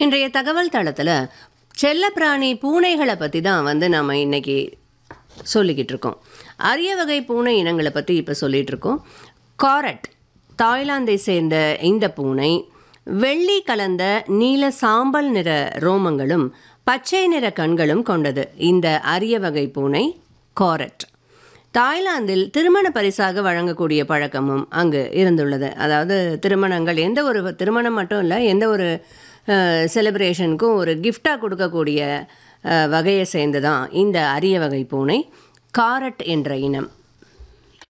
இன்றைய தகவல் தளத்தில் செல்லப்பிராணி பூனைகளை பற்றி தான் வந்து நம்ம இன்னைக்கு சொல்லிக்கிட்டு இருக்கோம் அரிய வகை பூனை இனங்களை பற்றி இப்போ சொல்லிகிட்டு இருக்கோம் காரட் தாய்லாந்தை சேர்ந்த இந்த பூனை வெள்ளி கலந்த நீல சாம்பல் நிற ரோமங்களும் பச்சை நிற கண்களும் கொண்டது இந்த அரிய வகை பூனை காரட் தாய்லாந்தில் திருமண பரிசாக வழங்கக்கூடிய பழக்கமும் அங்கு இருந்துள்ளது அதாவது திருமணங்கள் எந்த ஒரு திருமணம் மட்டும் இல்லை எந்த ஒரு செலிப்ரேஷனுக்கும் ஒரு கிஃப்டாக கொடுக்கக்கூடிய அஹ், வகையை சேர்ந்து தான் இந்த அரிய வகை பூனை காரட் என்ற இனம்